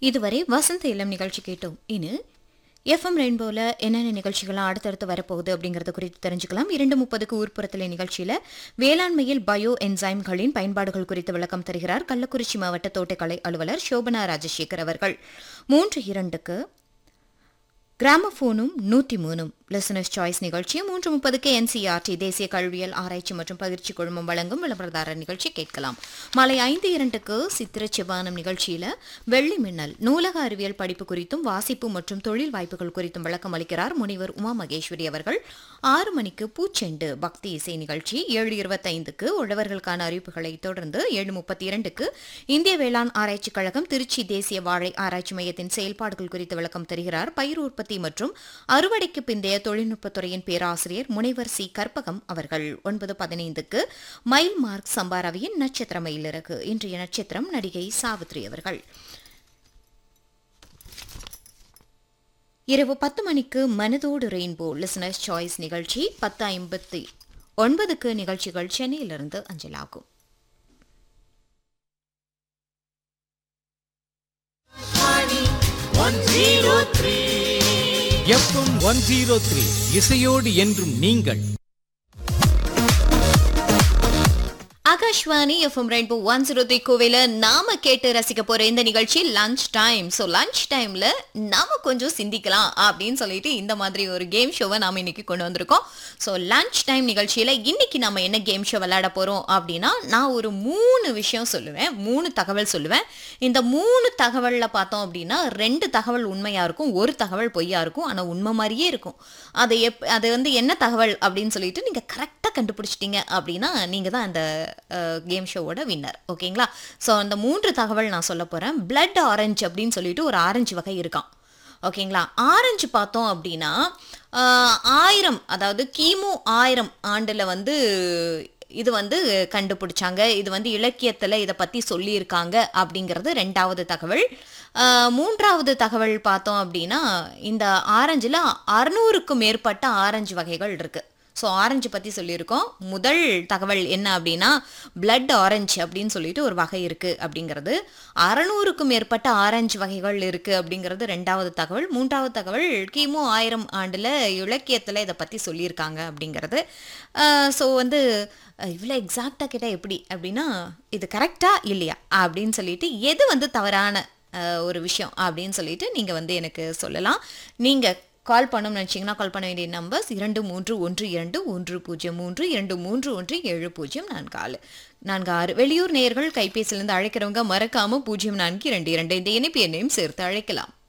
இதுவரை வசந்த இளம் நிகழ்ச்சி கேட்டோம் இனி எஃப்எம் ரெயின்போல என்னென்ன நிகழ்ச்சிகள்லாம் அடுத்தடுத்து வரப்போகுது அப்படிங்கறது குறித்து தெரிஞ்சுக்கலாம் இரண்டு முப்பதுக்கு ஊர்ப்புறத்திலே நிகழ்ச்சியில வேளாண்மையில் பயோ என்சைம்களின் பயன்பாடுகள் குறித்து விளக்கம் தருகிறார் கள்ளக்குறிச்சி மாவட்ட தோட்டக்கலை அலுவலர் சோபனா ராஜசேகர் அவர்கள் மூன்று இரண்டுக்கு கிராமபோனும் நூத்தி மூணும் லிசனர்ஸ் சாய்ஸ் நிகழ்ச்சி மூன்று முப்பதுக்கு என்சிஆர்டி தேசிய கல்வியல் ஆராய்ச்சி மற்றும் பயிற்சி குழுமம் வழங்கும் விளம்பரதாரர் நிகழ்ச்சி கேட்கலாம் மாலை ஐந்து இரண்டுக்கு சித்திர சிவானம் நிகழ்ச்சியில வெள்ளி மின்னல் நூலக அறிவியல் படிப்பு குறித்தும் வாசிப்பு மற்றும் தொழில் வாய்ப்புகள் குறித்தும் விளக்கம் அளிக்கிறார் முனைவர் உமா மகேஸ்வரி அவர்கள் ஆறு மணிக்கு பூச்செண்டு பக்தி இசை நிகழ்ச்சி ஏழு இருபத்தைந்துக்கு உழவர்களுக்கான அறிவிப்புகளை தொடர்ந்து ஏழு முப்பத்தி இரண்டுக்கு இந்திய வேளாண் ஆராய்ச்சி கழகம் திருச்சி தேசிய வாழை ஆராய்ச்சி மையத்தின் செயல்பாடுகள் குறித்து விளக்கம் தருகிறார் பயிர் உற்பத்தி மற்றும் அறுவடைக்கு பிந்தைய தொழில்நுட்பத்துறையின் பேராசிரியர் முனைவர் சி கற்பகம் அவர்கள் ஒன்பது பதினைந்துக்கு மைல் மார்க் சம்பாராவியின் நட்சத்திர மயிலிறகு இன்றைய நட்சத்திரம் நடிகை சாவித்ரி அவர்கள் இரவு பத்து மணிக்கு மனதோடு ரெயின்போ லிசனர்ஸ் சாய்ஸ் நிகழ்ச்சி பத்து ஐம்பத்தி ஒன்பதுக்கு நிகழ்ச்சிகள் சென்னையிலிருந்து அஞ்சலாகும் எஃப்எம் ஒன் ஜீரோ த்ரீ இசையோடு என்றும் நீங்கள் Akashvani FM rainbow one zero three கோவையில் நாம கேட்டு ரசிக்க போற இந்த நிகழ்ச்சி லஞ்ச் டைம் ஸோ லஞ்ச் டைம்ல நாம கொஞ்சம் சிந்திக்கலாம் அப்படின்னு சொல்லிட்டு இந்த மாதிரி ஒரு கேம் ஷோவை நாம இன்னைக்கு கொண்டு வந்திருக்கோம் ஸோ லஞ்ச் டைம் நிகழ்ச்சியில இன்னைக்கு நம்ம என்ன கேம் ஷோ விளையாட போறோம் அப்படின்னா நான் ஒரு மூணு விஷயம் சொல்லுவேன் மூணு தகவல் சொல்லுவேன் இந்த மூணு தகவல்ல பார்த்தோம் அப்படின்னா ரெண்டு தகவல் உண்மையா இருக்கும் ஒரு தகவல் பொய்யா இருக்கும் ஆனா உண்மை மாதிரியே இருக்கும் அது எப் அது வந்து என்ன தகவல் அப்படின்னு சொல்லிட்டு நீங்க கரெக்டாக கண்டுபிடிச்சிட்டீங்க அப்படின்னா நீங்க தான் அந்த கேம் ஷோவோட வின்னர் ஓகேங்களா ஸோ அந்த மூன்று தகவல் நான் சொல்ல போறேன் பிளட் ஆரஞ்சு அப்படின்னு சொல்லிட்டு ஒரு ஆரஞ்சு வகை இருக்கான் ஓகேங்களா ஆரஞ்சு பார்த்தோம் அப்படின்னா ஆஹ், ஆயிரம் அதாவது கிமு ஆயிரம் ஆண்டுல வந்து இது வந்து கண்டுபிடிச்சாங்க இது வந்து இலக்கியத்தில் இதை பற்றி சொல்லியிருக்காங்க அப்படிங்கிறது ரெண்டாவது தகவல் ஆஹ், மூன்றாவது தகவல் பார்த்தோம் அப்படின்னா இந்த ஆரஞ்சில் அறுநூறுக்கும் மேற்பட்ட ஆரஞ்சு வகைகள் இருக்குது ஸோ ஆரஞ்சு பற்றி சொல்லியிருக்கோம் முதல் தகவல் என்ன அப்படின்னா பிளட் ஆரஞ்சு அப்படின்னு சொல்லிட்டு ஒரு வகை இருக்குது அப்படிங்கிறது அறநூறுக்கும் மேற்பட்ட ஆரஞ்சு வகைகள் இருக்குது அப்படிங்கிறது ரெண்டாவது தகவல் மூன்றாவது தகவல் கிமு ஆயிரம் ஆண்டில் இலக்கியத்தில் இதை பற்றி சொல்லியிருக்காங்க அப்படிங்கிறது ஸோ வந்து இவ்வளோ எக்ஸாக்டாக கேட்டால் எப்படி அப்படின்னா இது கரெக்டாக இல்லையா அப்படின்னு சொல்லிட்டு எது வந்து தவறான அஹ், ஒரு விஷயம் அப்படின்னு சொல்லிட்டு நீங்கள் வந்து எனக்கு சொல்லலாம் நீங்கள் கால் பண்ணணும்னு நினச்சிங்கன்னா கால் பண்ண வேண்டிய நம்பர்ஸ் இரண்டு மூன்று ஒன்று இரண்டு ஒன்று பூஜ்ஜியம் மூன்று இரண்டு மூன்று ஒன்று ஏழு பூஜ்ஜியம் நான்கு ஆறு நான்கு ஆறு வெளியூர் நேயர்கள் கைபேசியிலிருந்து அழைக்கிறவங்க மறக்காம பூஜ்ஜியம் நான்கு இரண்டு இரண்டு இந்த இணைப்பு எண்ணையும் சேர்த்து அழைக்கலாம்